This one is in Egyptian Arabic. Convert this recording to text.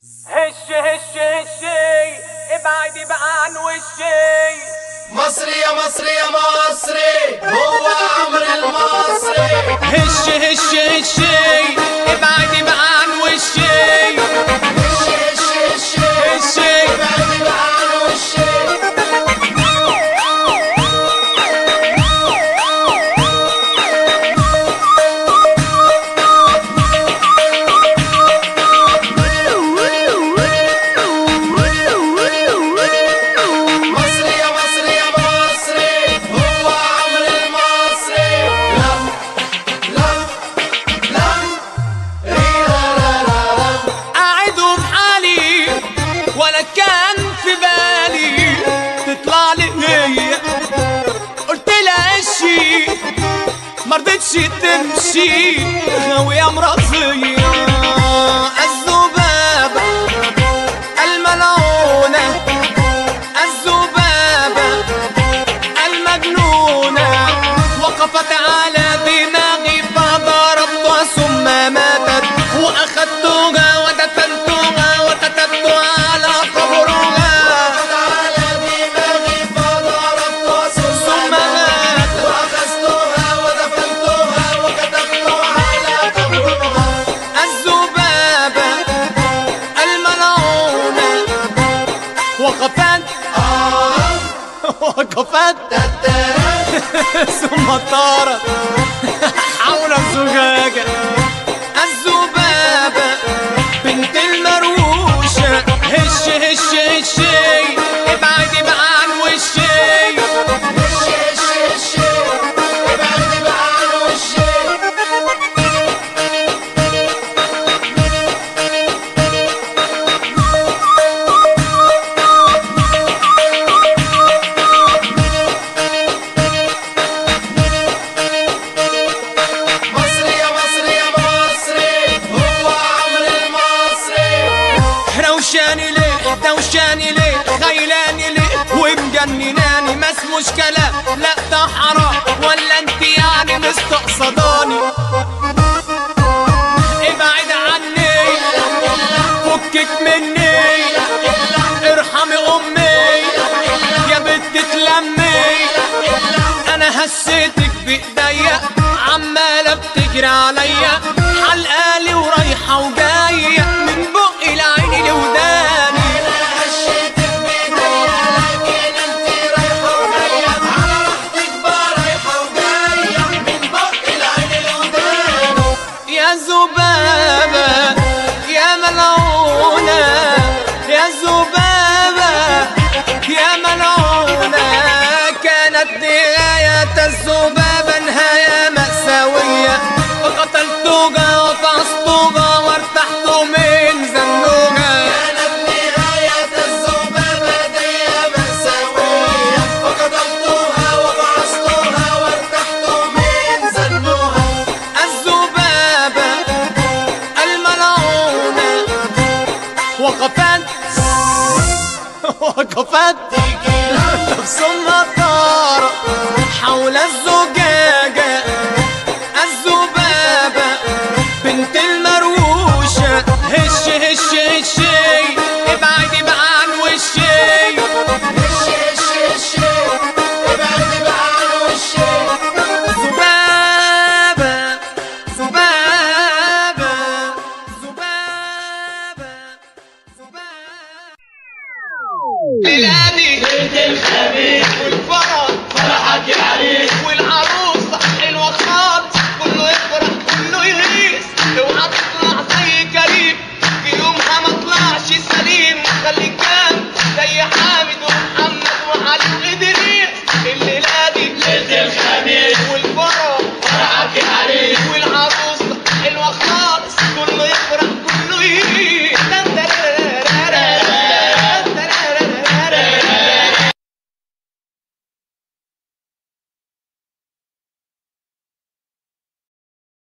هش هش هشي ابعدي بقى عن وشي مصري يا مصري يا مصري هو عمرو المصري هش هش هشي ابعدي بقى عن وشي هش هش هش هشي ابعدي بقى عن وشي مصري يا مصري يا مصري هو عمرو المصري لم لم لم ريرا را را را قاعد وبحالي ولا كان في بالي تطلع لي هي قلت لها اشي مرضتش تمشي غاوية مرضية الذبابة الملعونة الذبابة المجنونة وقفت على دماغي فضربتها ثم ماتت وأخذتها ودفنتها وكتبتها على قبرها على دماغي فضربتها ثم ثم ماتت وأخذتها ودفنتها وكتبتها على قبرها الذبابة الملعونة وقفت آه وقفت تترى ثم طارت حول الزجاجة الذبابة بنت المروشة هش هش هشي ابعدي بقى عن وشي هش هش هش ابعدي بقى عن وشي مصري يا مصري يا مصري هو عمرو المصري روشاني ليه دوشاني ليه خيلاني ليه ومجنناني ما اسموش كلام لا ده حرام ولا انت يعني مستقصداني ابعد عني فكك مني ارحمي امي يا بنت تلمي انا هسيتك بايديا عماله بتجري عليا حلقالي ورايحه وجايه من بقي لعيني لوداني هشيتك بايديا لكن انت رايحه وجايه على راحتك بقى رايحه وجايه من بق العين لودانه يا ذبابة يا ملعونة يا ذبابة يا ملعونة كانت نهاية الذبابة نهاية مأساوية وقتلتوها وفحصتوها وارتحت من زنوها كانت نهاية الذبابة دي مأساوية فقتلتوها وبعثتوها وارتحت من زنوها الذبابة الملعونة وقفت وقفت ثم طار حول الزجاجة الذبابة بنت المروشة هش هش هشي ابعدي بقى عن وشي هش هش هش ابعدي بقى عن وشي ذبابة ذبابة ذبابة ذبابة بلادي